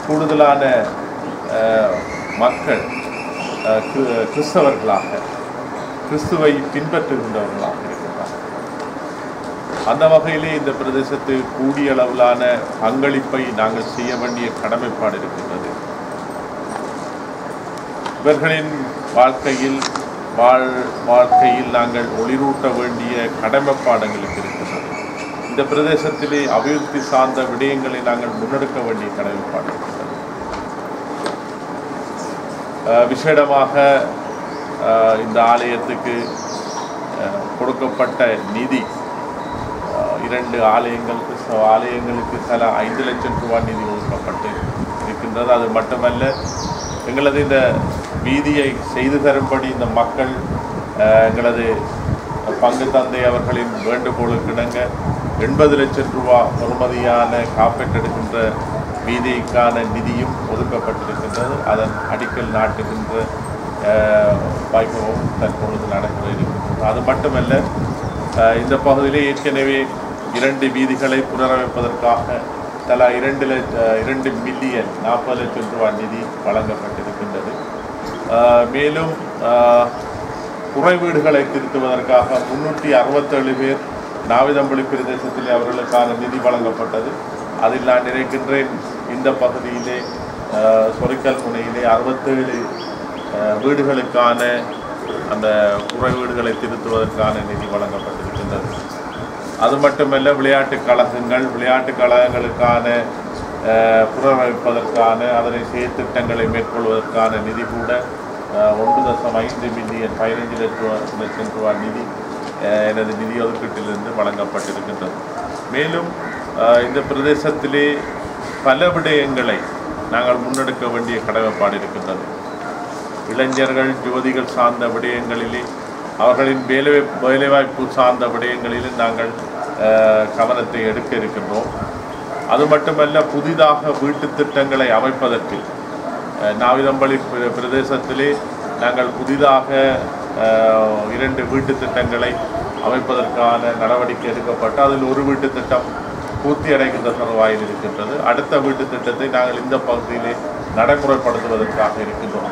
கூடுதலான அஹ், மக்கள் அஹ், கிறிஸ்தவர்களாக கிறிஸ்தவர்களாக கிறிஸ்துவை பின்பற்றுகின்றவர்களாக இருக்கிறார் அந்த வகையிலே இந்த பிரதேசத்தில் கூடிய அளவிலான பங்களிப்பை நாங்கள் செய்ய வேண்டிய கடமைப்பாடு இருக்கின்றது இவர்களின் வாழ்க்கையில் வாழ் வாழ்க்கையில் நாங்கள் ஒளிரூட்ட வேண்டிய கடமைப்பாடுகளுக்கு இருக்கின்றது இந்த பிரதேசத்திலே அபிவிருத்தி சார்ந்த விடயங்களை நாங்கள் முன்னெடுக்க வேண்டிய கடமைப்பாடு இருக்கின்றது அஹ் விசேடமாக அஹ், இந்த ஆலயத்துக்கு அஹ், கொடுக்கப்பட்ட நிதி அஹ், இரண்டு ஆலயங்கள் கிறிஸ்தவ ஆலயங்களுக்கு தலா ஐந்து லட்சம் ரூபாய் நிதி ஒதுக்கப்பட்டு இருக்கின்றது அது மட்டுமல்ல எங்களது இந்த வீதியை செய்து தரும்படி இந்த மக்கள் அஹ், எங்களது பங்கு தந்தை அவர்களின் வேண்டுகோளுக்கு இணங்க எண்பது லட்சம் ரூபாய் பெறுமதியான காப்பீட்டெடுக்கின்ற வீதிக்கான நிதியும் ஒதுக்கப்பட்டிருக்கின்றது அதன் அடிக்கல் நாட்டுகின்ற அஹ், வைபவம் தற்பொழுது நடக்கிற இருக்கின்றது அது மட்டுமல்ல அஹ், இந்த பகுதியிலே ஏற்கனவே இரண்டு வீதிகளை புனரமைப்பதற்காக தலா இரண்டு லட்ச இரண்டு மில்லியன் நாற்பது லட்சம் ரூபாய் நிதி வழங்கப்பட்டிருக்கின்றது அஹ், மேலும் அஹ், குறை வீடுகளை திருத்துவதற்காக முன்னூற்றி அறுபத்தேழு பேர் நாவிதம்பள்ளி பிரதேசத்தில் அவர்களுக்கான நிதி வழங்கப்பட்டது அதில் நான் நினைக்கின்றேன் இந்த பகுதியிலே அஹ், சொரிக்கல் முனையிலே அறுபத்தேழு அஹ், வீடுகளுக்கான அந்த குறை வீடுகளை திருத்துவதற்கான நிதி வழங்கப்பட்டிருக்கின்றது அது மட்டுமல்ல விளையாட்டு கழகங்கள் விளையாட்டு கழகங்களுக்கான அஹ், புனரமைப்பதற்கான அதனை செயற்திட்டங்களை மேற்கொள்வதற்கான நிதி கூட அஹ், ஒன்று தசம் ஐந்து மில்லியன் பதினைஞ்சு லட்சம் லட்சம் ரூபாய் நிதி அஹ், எனது நிதி ஒதுக்கீட்டிலிருந்து வழங்கப்பட்டிருக்கின்றது மேலும் அஹ், இந்த பிரதேசத்திலே பல விடயங்களை நாங்கள் முன்னெடுக்க வேண்டிய கடமைப்பாடு இருக்கின்றது இளைஞர்கள் யுவதிகள் சார்ந்த விடயங்களிலே அவர்களின் வேலை வேலைவாய்ப்பு சார்ந்த விடயங்களிலே நாங்கள் அஹ், கவனத்தை எடுக்க இருக்கின்றோம் அது மட்டுமல்ல புதிதாக வீட்டு திட்டங்களை அமைப்பதற்கு அஹ், நாவிதம்பள்ளி பிர- பிரதேசத்திலே நாங்கள் புதிதாக அஹ், இரண்டு வீட்டு திட்டங்களை அமைப்பதற்கான நடவடிக்கை எடுக்கப்பட்டு அதில் ஒரு வீட்டு திட்டம் பூர்த்தி அடைகின்ற தருவாயில் இருக்கின்றது அடுத்த வீட்டு திட்டத்தை நாங்கள் இந்த பகுதியிலே நடைமுறைப்படுத்துவதற்காக இருக்கின்றோம்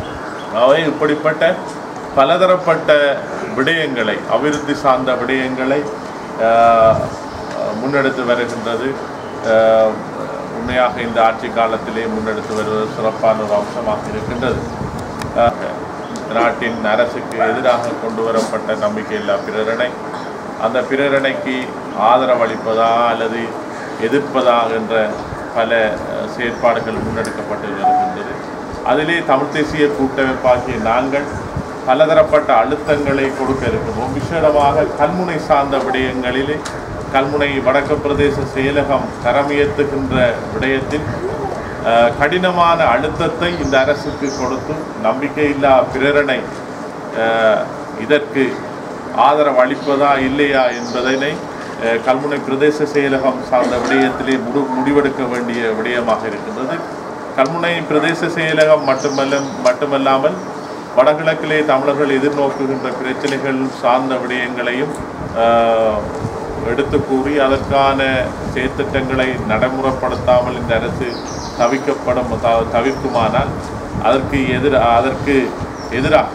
அவை இப்படிப்பட்ட பலதரப்பட்ட விடயங்களை அபிவிருத்தி சார்ந்த விடயங்களை ஆஹ், முன்னெடுத்து வருகின்றது ஆஹ், உண்மையாக இந்த ஆட்சி காலத்திலே முன்னெடுத்து வருவது சிறப்பான ஒரு அம்சமாக இருக்கின்றது ஆஹ், நாட்டின் அரசுக்கு எதிராக கொண்டு வரப்பட்ட நம்பிக்கையில்லா பிரேரணை அந்த பிரேரணைக்கு ஆதரவளிப்பதா அல்லது எதிர்ப்பதா என்ற பல அஹ், செயற்பாடுகள் முன்னெடுக்கப்பட்டு வருகின்றது அதிலே தமிழ் தேசிய கூட்டமைப்பாகிய நாங்கள் பலதரப்பட்ட அழுத்தங்களை கொடுக்க இருக்கிறோம் விசேடமாக கல்முனை சார்ந்த விடயங்களிலே கல்முனை வடக்கு பிரதேச செயலகம் தரமியத்துகின்ற விடயத்தில் அஹ், கடினமான அழுத்தத்தை இந்த அரசுக்கு கொடுத்து நம்பிக்கையில்லா பிரேரணை அஹ், இதற்கு ஆதரவு அளிப்பதா இல்லையா என்பதனை அஹ், கல்முனை பிரதேச செயலகம் சார்ந்த விடயத்திலே முடி முடிவெடுக்க வேண்டிய விடயமாக இருக்கின்றது கல்முனை பிரதேச செயலகம் மட்டுமல்ல மட்டுமல்லாமல் வடகிழக்கிலே தமிழர்கள் எதிர்நோக்குகின்ற பிரச்சனைகள் சார்ந்த விடயங்களையும் ஆஹ், எடுத்து கூறி அதற்கான செயற்திட்டங்களை நடைமுறைப்படுத்தாமல் இந்த அரசு தவிக்கப்படும் த- தவிர்க்குமானால் அதற்கு எதிர் அதற்கு எதிராக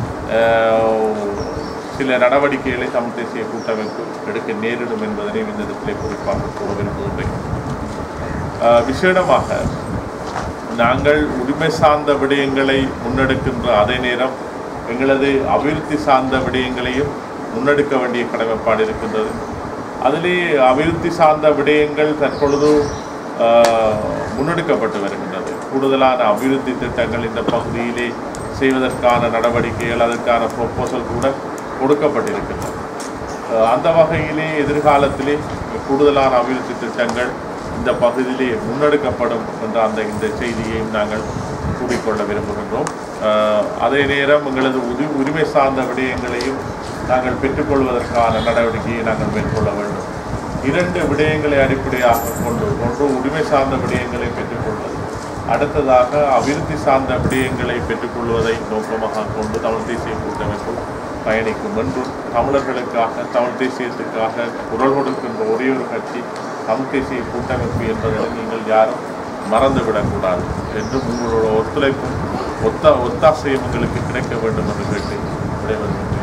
ஆஹ், சில நடவடிக்கைகளை தமிழ் தேசிய கூட்டமைப்பு எடுக்க நேரிடும் என்பதனையும் இந்த இடத்திலே குறிப்பாக கூற விரும்புகின்றேன் ஆஹ், விசேடமாக நாங்கள் உரிமை சார்ந்த விடயங்களை முன்னெடுக்கின்ற அதே நேரம் எங்களது அபிவிருத்தி சார்ந்த விடயங்களையும் முன்னெடுக்க வேண்டிய கடமைப்பாடு இருக்கின்றது அதிலே அபிவிருத்தி சார்ந்த விடயங்கள் தற்பொழுது ஆஹ், முன்னெடுக்கப்பட்டு வருகின்றது கூடுதலான அபிவிருத்தி திட்டங்கள் இந்த பகுதியிலே செய்வதற்கான நடவடிக்கைகள் அதற்கான ப்ரொப்போசல் கூட கொடுக்கப்பட்டிருக்கின்றன அஹ் அந்த வகையிலே எதிர்காலத்திலே கூடுதலான அபிவிருத்தி திட்டங்கள் இந்த பகுதியிலே முன்னெடுக்கப்படும் என்ற அந்த இந்த செய்தியையும் நாங்கள் கூறிக்கொள்ள விரும்புகின்றோம் அஹ் அதே நேரம் எங்களது உரி உரிமை சார்ந்த விடயங்களையும் நாங்கள் பெற்றுக்கொள்வதற்கான நடவடிக்கையை நாங்கள் மேற்கொள்ள வேண்டும் இரண்டு விடயங்களை அடிப்படையாக கொண்டு ஒன்று உரிமை சார்ந்த விடயங்களை பெற்றுக்கொள்வது அடுத்ததாக அபிவிருத்தி சார்ந்த விடயங்களை பெற்றுக்கொள்வதை நோக்கமாக கொண்டு தமிழ் தேசிய கூட்டமைப்பு பயணிக்கும் என்றும் தமிழர்களுக்காக தமிழ் தேசியத்துக்காக குரல் கொடுக்கின்ற ஒரே ஒரு கட்சி தமிழ் தேசிய கூட்டமைப்பு என்பதில் நீங்கள் யாரும் மறந்துவிடக்கூடாது என்றும் உங்களோட ஒத்துழைப்பும் ஒத்த ஒத்தாசையும் எங்களுக்கு கிடைக்க வேண்டும் என்று கேட்டு விடைபெறுகின்றேன்